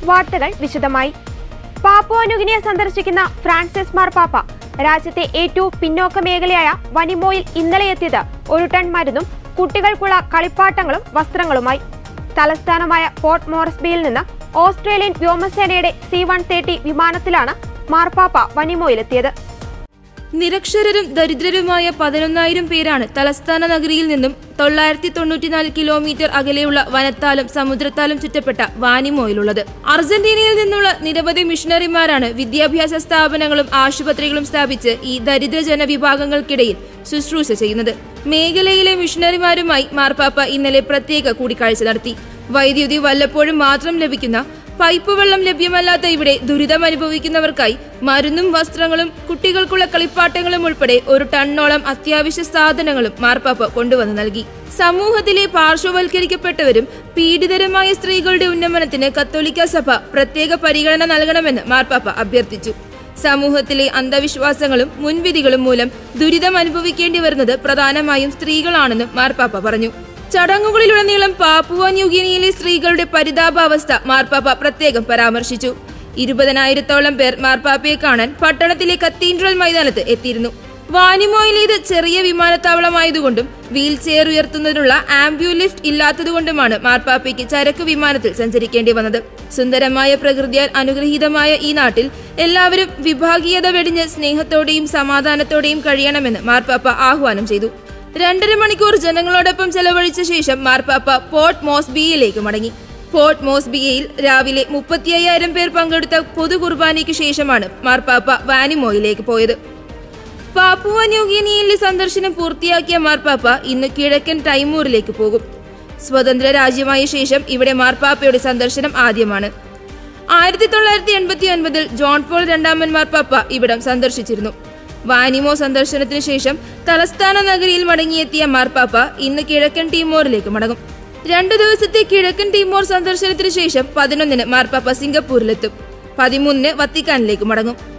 വാർത്തകൾ വിശദമായി പാപ്പുവനുഗിനിയെ സന്ദർശിക്കുന്ന ഫ്രാൻസിസ് മാർപ്പാപ്പ രാജ്യത്തെ ഏറ്റവും പിന്നോക്ക മേഖലയായ വനിമോയിൽ ഇന്നലെ എത്തിയത് ഒരു ടൺ മരുന്നും കുട്ടികൾക്കുള്ള കളിപ്പാട്ടങ്ങളും വസ്ത്രങ്ങളുമായി തലസ്ഥാനമായ പോർട്ട് മോറസ്ബിയിൽ നിന്ന് ഓസ്ട്രേലിയൻ വ്യോമസേനയുടെ സി വൺ തേർട്ടി വിമാനത്തിലാണ് മാർപ്പാപ്പ വനിമോയിലെത്തിയത് നിരക്ഷരരും ദരിദ്രരുമായ പതിനൊന്നായിരം പേരാണ് തലസ്ഥാന നഗരിയിൽ നിന്നും തൊള്ളായിരത്തി തൊണ്ണൂറ്റിനാല് കിലോമീറ്റർ അകലെയുള്ള വനത്താലും സമുദ്രത്താലും ചുറ്റപ്പെട്ട വാനിമോയിലുള്ളത് അർജന്റീനയിൽ നിന്നുള്ള നിരവധി മിഷണറിമാരാണ് വിദ്യാഭ്യാസ സ്ഥാപനങ്ങളും ആശുപത്രികളും സ്ഥാപിച്ച് ഈ ദരിദ്ര ജനവിഭാഗങ്ങൾക്കിടയിൽ ശുശ്രൂഷ ചെയ്യുന്നത് മേഖലയിലെ മിഷണറിമാരുമായി മാർപ്പാപ്പ ഇന്നലെ പ്രത്യേക കൂടിക്കാഴ്ച നടത്തി വൈദ്യുതി വല്ലപ്പോഴും മാത്രം ലഭിക്കുന്ന പൈപ്പ് വെള്ളം ലഭ്യമല്ലാത്ത ഇവിടെ ദുരിതം അനുഭവിക്കുന്നവർക്കായി മരുന്നും വസ്ത്രങ്ങളും കുട്ടികൾക്കുള്ള കളിപ്പാട്ടങ്ങളും ഉൾപ്പെടെ ഒരു ടണ്ണോളം അത്യാവശ്യ സാധനങ്ങളും മാർപ്പാപ്പ കൊണ്ടുവന്ന് നൽകി സമൂഹത്തിലെ പാർശ്വവൽക്കരിക്കപ്പെട്ടവരും പീഡിതരുമായ സ്ത്രീകളുടെ ഉന്നമനത്തിന് കത്തോലിക്ക സഭ പ്രത്യേക പരിഗണന നൽകണമെന്ന് മാർപ്പാപ്പ അഭ്യർത്ഥിച്ചു സമൂഹത്തിലെ അന്ധവിശ്വാസങ്ങളും മുൻവിധികളും മൂലം ദുരിതം അനുഭവിക്കേണ്ടി വരുന്നത് പ്രധാനമായും സ്ത്രീകളാണെന്നും മാർപ്പാപ്പ പറഞ്ഞു ചടങ്ങുകളിലുടനീളം പാപ്പുവ ന്യൂഗിനിയിലെ സ്ത്രീകളുടെ പരിതാപാവസ്ഥ മാർപ്പാപ്പ പ്രത്യേകം പരാമർശിച്ചു ഇരുപതിനായിരത്തോളം പേർ മാർപ്പാപ്പയെ കാണാൻ പട്ടണത്തിലെ കത്തീഡ്രൽ മൈതാനത്ത് എത്തിയിരുന്നു വാനിമോയിലേത് ചെറിയ വിമാനത്താവളമായതുകൊണ്ടും വീൽ ചെയർ ഉയർത്തുന്നതിനുള്ള ആംബ്യൂ ലിഫ്റ്റ് ഇല്ലാത്തതുകൊണ്ടുമാണ് മാർപ്പാപ്പയ്ക്ക് ചരക്ക് വിമാനത്തിൽ സഞ്ചരിക്കേണ്ടി വന്നത് സുന്ദരമായ പ്രകൃതിയാൽ അനുഗ്രഹീതമായ ഈ നാട്ടിൽ എല്ലാവരും വിഭാഗീയത വെടിഞ്ഞ് സ്നേഹത്തോടെയും സമാധാനത്തോടെയും കഴിയണമെന്ന് മാർപ്പാപ്പ ആഹ്വാനം ചെയ്തു രണ്ടര മണിക്കൂർ ജനങ്ങളോടൊപ്പം ചെലവഴിച്ച ശേഷം മാർപ്പാപ്പ പോർട്ട് മോസ്ബിയയിലേക്ക് മടങ്ങി പോർട്ട് മോസ്ബിയയിൽ രാവിലെ മുപ്പത്തി അയ്യായിരം പേർ പങ്കെടുത്ത പൊതു കുർബാനയ്ക്ക് ശേഷമാണ് മാർപ്പാപ്പ വാനിമോയിലേക്ക് പോയത് പാപ്പുവ ന്യൂഗിനിയയിലെ സന്ദർശനം പൂർത്തിയാക്കിയ മാർപ്പാപ്പ ഇന്ന് കിഴക്കൻ ടൈമൂറിലേക്ക് പോകും സ്വതന്ത്ര രാജ്യമായ ശേഷം ഇവിടെ മാർപ്പാപ്പയുടെ സന്ദർശനം ആദ്യമാണ് ആയിരത്തി തൊള്ളായിരത്തി എൺപത്തി ഒൻപതിൽ ജോൺ പോൾ രണ്ടാമൻ മാർപ്പാപ്പ ഇവിടം സന്ദർശിച്ചിരുന്നു വാനിമോ സന്ദർശനത്തിന് ശേഷം തലസ്ഥാന നഗരിയിൽ മടങ്ങിയെത്തിയ മാർപ്പാപ്പ ഇന്ന് കിഴക്കൻ ടീമോറിലേക്ക് മടങ്ങും രണ്ടു ദിവസത്തെ കിഴക്കൻ ടീമോർ സന്ദർശനത്തിന് ശേഷം പതിനൊന്നിന് മാർപ്പാപ്പ സിംഗപ്പൂരിലെത്തും പതിമൂന്നിന് വത്തിക്കാനിലേക്ക് മടങ്ങും